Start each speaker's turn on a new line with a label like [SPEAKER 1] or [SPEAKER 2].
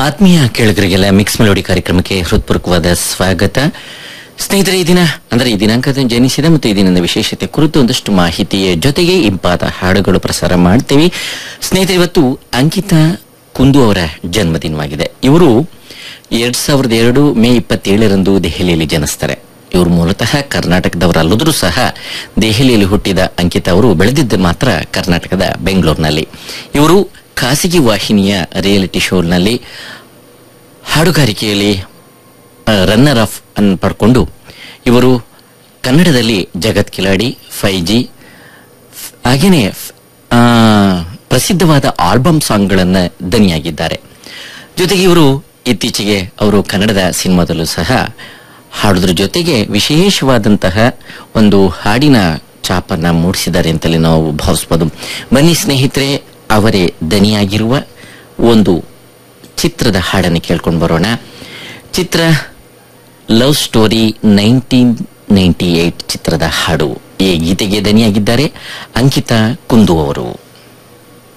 [SPEAKER 1] ಆತ್ಮೀಯ ಕೇಳುಗರಿಗೆಲ್ಲ mix melody ಕಾರ್ಯಕ್ರಮಕ್ಕೆ ಹೃತ್ಪೂರ್ವಕವಾದ ಸ್ವಾಗತ ಸ್ನೇಹಿತರೆ ಈ ದಿನ ಅಂದರೆ ಈ ದಿನಾಂಕದ ಜನಿಸಿದ ಮತ್ತು ಈ ದಿನದ ವಿಶೇಷತೆ ಕುರಿತು ಒಂದಷ್ಟು ಮಾಹಿತಿಯ ಜೊತೆಗೆ ಇಂಪಾದ ಹಾಡುಗಳು ಪ್ರಸಾರ ಮಾಡ್ತೇವೆ ಸ್ನೇಹಿತರೆ ಇವತ್ತು ಅಂಕಿತಾ ಕುಂದು ಅವರ ಜನ್ಮದಿನವಾಗಿದೆ ಇವರು ಎರಡ್ ಸಾವಿರದ ಎರಡು ಮೇ ಇಪ್ಪತ್ತೇಳರಂದು ದೆಹಲಿಯಲ್ಲಿ ಜನಿಸ್ತಾರೆ ಇವರು ಮೂಲತಃ ಕರ್ನಾಟಕದವರಲ್ಲದರೂ ಸಹ ದೆಹಲಿಯಲ್ಲಿ ಹುಟ್ಟಿದ ಅಂಕಿತಾ ಅವರು ಬೆಳೆದಿದ್ದ ಮಾತ್ರ ಕರ್ನಾಟಕದ ಬೆಂಗಳೂರಿನಲ್ಲಿ ಇವರು ಖಾಸಗಿ ವಾಹಿನಿಯ ರಿಯಾಲಿಟಿ ಶೋನಲ್ಲಿ ಹಾಡುಗಾರಿಕೆಯಲ್ಲಿ ರನ್ನರ್ ಆಫ್ ಅನ್ನು ಪಡ್ಕೊಂಡು ಇವರು ಕನ್ನಡದಲ್ಲಿ ಜಗತ್ ಕಿಲಾಡಿ ಫೈವ್ ಜಿ ಹಾಗೇನೆ ಆ, ಪ್ರಸಿದ್ಧವಾದ ಆಲ್ಬಮ್ ಸಾಂಗ್ಗಳನ್ನು ದನಿಯಾಗಿದ್ದಾರೆ ಜೊತೆಗೆ ಇವರು ಇತ್ತೀಚೆಗೆ ಅವರು ಕನ್ನಡದ ಸಿನಿಮಾದಲ್ಲೂ ಸಹ ಹಾಡೋದ್ರ ಜೊತೆಗೆ ವಿಶೇಷವಾದಂತಹ ಒಂದು ಹಾಡಿನ ಚಾಪನ್ನ ಮೂಡಿಸಿದ್ದಾರೆ ಅಂತಲೇ ನಾವು ಭಾವಿಸ್ಬೋದು ಬನ್ನಿ ಸ್ನೇಹಿತರೆ ಅವರೇ ದನಿಯಾಗಿರುವ ಒಂದು ಚಿತ್ರದ ಹಾಡನ್ನು ಕೇಳ್ಕೊಂಡು ಬರೋಣ ಚಿತ್ರ love story nineteen ninety eight ಚಿತ್ರದ ಹಾಡು ಈ ಗೀತೆಗೆ ದನಿಯಾಗಿದ್ದಾರೆ ಅಂಕಿತಾ ಕುಂದು ಅವರು